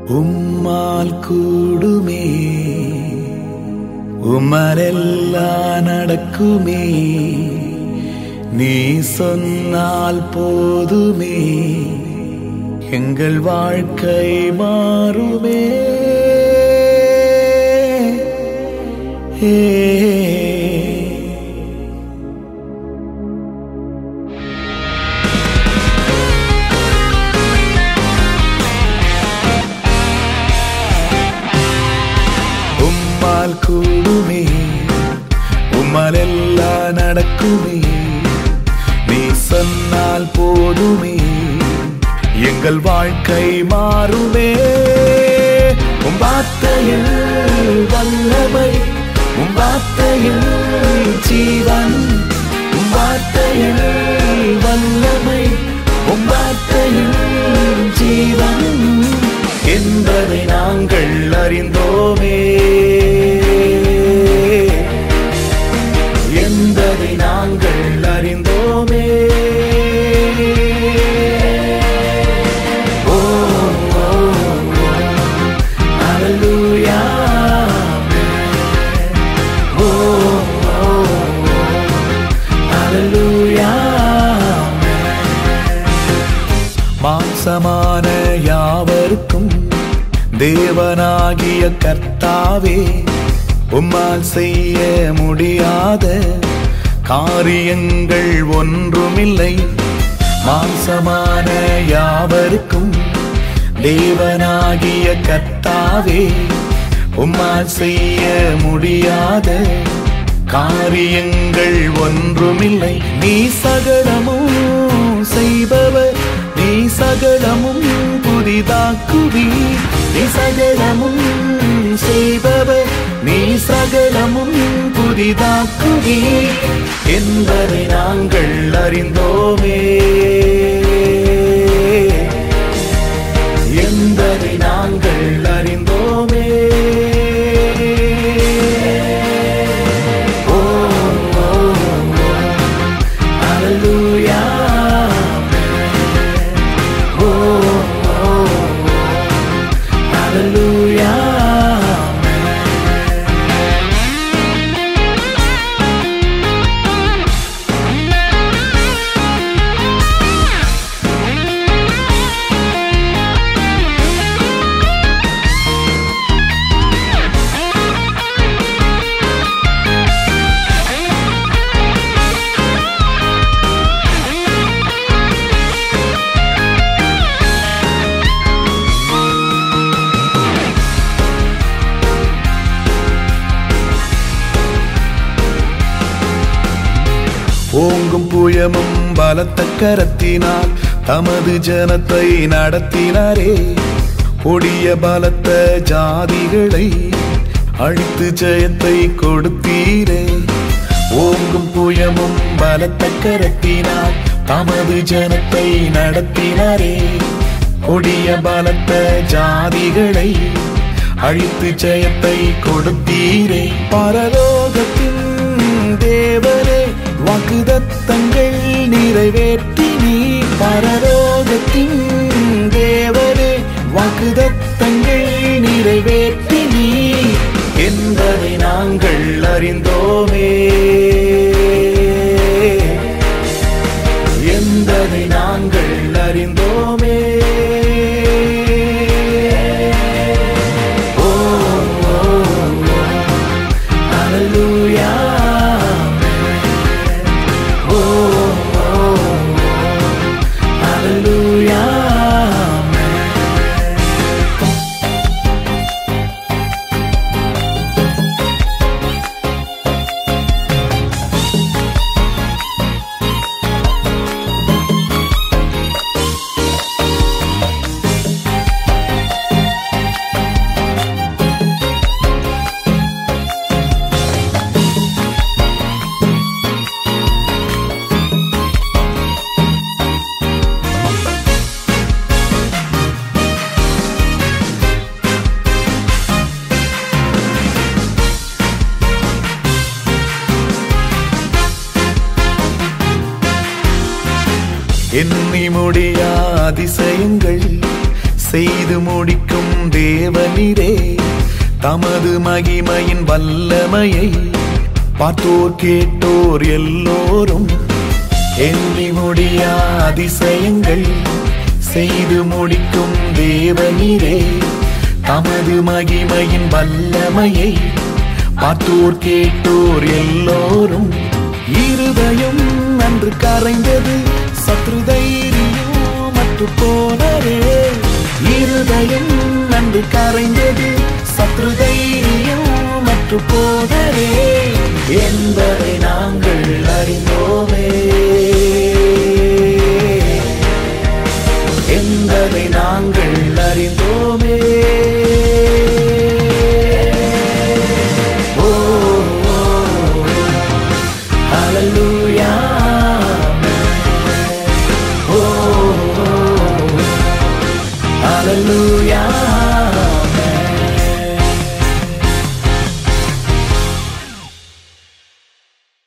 உம்மால் கூடுமே உமரெல்லாம் நடக்குமே நீ சொன்னால் போதுமே எங்கள் வாழ்க்கை மாறுமே ஏ உம்மால் கூடுமே உம்மால் எல்லாம் நடக்குமே நீ சொன்னால் போதுமே எங்கள் வாழ்க்கை மாறுமே உம் வார்த்தையில் வல்லமை உம் வார்த்தையில் ஜீவன் உம் வார்த்தையில் வல்லமை உம் வார்த்தையில் ஜீவன் என்பதை நாங்கள் அறிந்தோமே என்பதை நாங்கள் அறிந்தோமே ஓ ஓ, ஓ, ஹalleluya. ஓ, ஓ, ஓ, ஹalleluya. மாம்சமான யாவருக்கும் தேவனாகிய கர்த்தாவே உம்மால் செய்ய முடியாத காரியங்கள் ஒன்றுமில்லை மாம்சமான யாவருக்கும் தேவனாகிய கர்த்தாவே உம்மால் செய்ய முடியாத காரியங்கள் ஒன்றுமில்லை நீ சகலமும் செய்பவர் நீ சகலமும் புதிதாக்குவி நீ சகலமும் செய்பவர் நீ சகலமும் புதிதாக்குவி என்பதை நாங்கள் அறிந்தோமே என்பதை நாங்கள் அறிந்தோமே ஓ ஓ, ஓ, ஹalleluya. ஓ ஓ, ஓ, ஹalleluya. ஓங்கும் புயமும் பலத்த கரத்தினால் தமது ஜனத்தை நடத்தினாரே கொடிய பலத்த ஜாதிகளை அழித்து ஜெயத்தை கொடுத்தீரே ஓங்கும் புயமும் பலத்த கரத்தினால் தமது ஜனத்தை நடத்தினாரே கொடிய பலத்த ஜாதிகளை அழித்து ஜெயத்தை கொடுத்தீரே பரலோகத்தின் தேவரே வாக்குதத்தங்கள் நிறைவேற்றி நீ பரலோகத்தின் தேவரே வாக்குதத்தங்கள் நிறைவேற்றி நீ என்பதை நாங்கள் அறிந்தோமே என்பதை நாங்கள் அறிந்தோமே ஓ ஓ, ஓ, ஹalleluya. ஓ ஓ, ஓ, ஹalleluya. எண்ணி முடியா அதிசயங்கள் செய்து முடிக்கும் தேவனிரே தமது மகிமையின் வல்லமையை பார்த்தோர் கேட்டோர் எல்லோரும் எண்ணி முடியா அதிசயங்கள் செய்து முடிக்கும் தேவனிரே தமது மகிமையின் வல்லமையை பார்த்தோர் கேட்டோர் எல்லோரும் இருதயம் நன்று கரைந்தது சத்ரு தைரியம் மற்று போனரே இருதயம் நன்று கரைந்தது சத்ரு தைரியம் மற்று போனரே என்பதை நாங்கள் அறிந்தோமே என்பதை நாங்கள் அறிந்தோமே ஓ ஓ, ஹalleluya ஓ ஓ, ஹalleluya